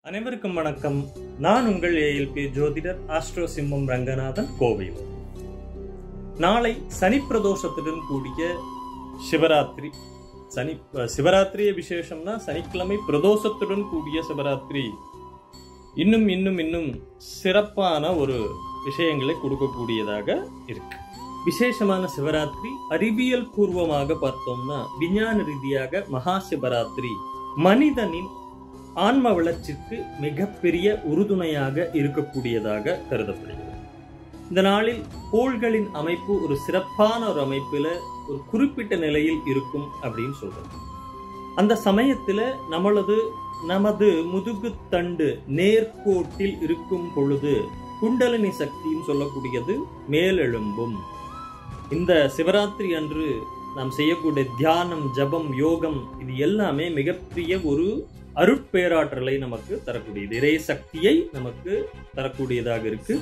அனைவருக்கும் வணக்கம் நான் உங்கள் ஏஎல்பி ஜோதிடர் ஆஸ்ட்ரோ சிம்மம் ரங்கநாதன் கோவையில் நாளை சனி பிரதோஷத்துடன் கூடிய சிவராத்திரி சனி சிவராத்திரிய விசேஷம்னா சனிக்கிழமை பிரதோஷத்துடன் கூடிய சிவராத்திரி இன்னும் இன்னும் இன்னும் சிறப்பான ஒரு விஷயங்களை கொடுக்கக்கூடியதாக இருக்கு விசேஷமான சிவராத்திரி அறிவியல் பூர்வமாக பார்த்தோம்னா விஞ்ஞான ரீதியாக மகா சிவராத்திரி மனிதனின் ஆன்ம வளர்ச்சிக்கு மிகப்பெரிய உறுதுணையாக இருக்கக்கூடியதாக கருதப்படுகிறது இந்த நாளில் கோள்களின் அமைப்பு ஒரு சிறப்பான ஒரு அமைப்புல ஒரு குறிப்பிட்ட நிலையில் இருக்கும் அப்படின்னு சொல்றோம் அந்த சமயத்துல நம்மளது நமது முதுகு தண்டு நேர்கோட்டில் இருக்கும் பொழுது குண்டலினி சக்தின்னு சொல்லக்கூடியது மேலெழும்பும் இந்த சிவராத்திரி அன்று நாம் செய்யக்கூடிய தியானம் ஜபம் யோகம் இது எல்லாமே மிகப்பெரிய ஒரு அருட்பேராற்றலை நமக்கு தரக்கூடியது இறை சக்தியை நமக்கு தரக்கூடியதாக இருக்கு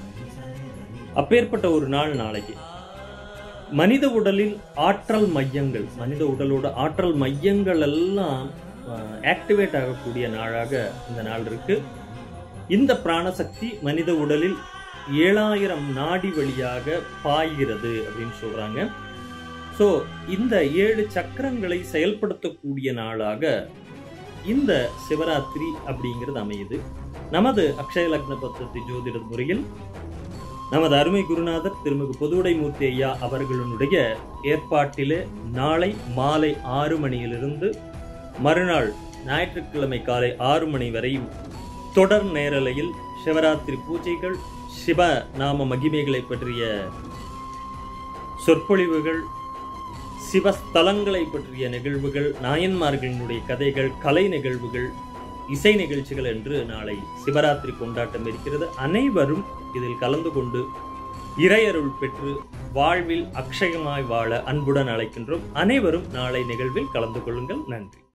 அப்பேற்பட்ட ஒரு நாள் நாளைக்கு மனித உடலில் ஆற்றல் மையங்கள் மனித உடலோட ஆற்றல் மையங்கள் எல்லாம் ஆக்டிவேட் ஆகக்கூடிய நாளாக இந்த நாள் இருக்கு இந்த பிராணசக்தி மனித உடலில் ஏழாயிரம் நாடி வழியாக பாய்கிறது அப்படின்னு சொல்றாங்க ஸோ இந்த ஏழு சக்கரங்களை செயல்படுத்தக்கூடிய நாளாக இந்த சிவராத்திரி அப்படிங்கிறது அமையுது நமது அக்ஷய லக்ன பத்தத்தி ஜோதிட முறையில் நமது அருமை குருநாதர் திருமிகு பொதுவுடை மூர்த்தி ஐயா அவர்களுடைய ஏற்பாட்டிலே நாளை மாலை ஆறு மணியிலிருந்து மறுநாள் ஞாயிற்றுக்கிழமை காலை ஆறு மணி வரையும் தொடர் நேரலையில் சிவராத்திரி பூஜைகள் சிவ நாம மகிமைகளை பற்றிய சொற்பொழிவுகள் சிவஸ்தலங்களை பற்றிய நிகழ்வுகள் நாயன்மார்களினுடைய கதைகள் கலை நிகழ்வுகள் இசை நிகழ்ச்சிகள் என்று நாளை சிவராத்திரி கொண்டாட்டம் இருக்கிறது அனைவரும் இதில் கலந்து கொண்டு இறையருள் பெற்று வாழ்வில் அக்ஷயமாய் வாழ அன்புடன் அழைக்கின்றோம் அனைவரும் நாளை நிகழ்வில் கலந்து கொள்ளுங்கள் நன்றி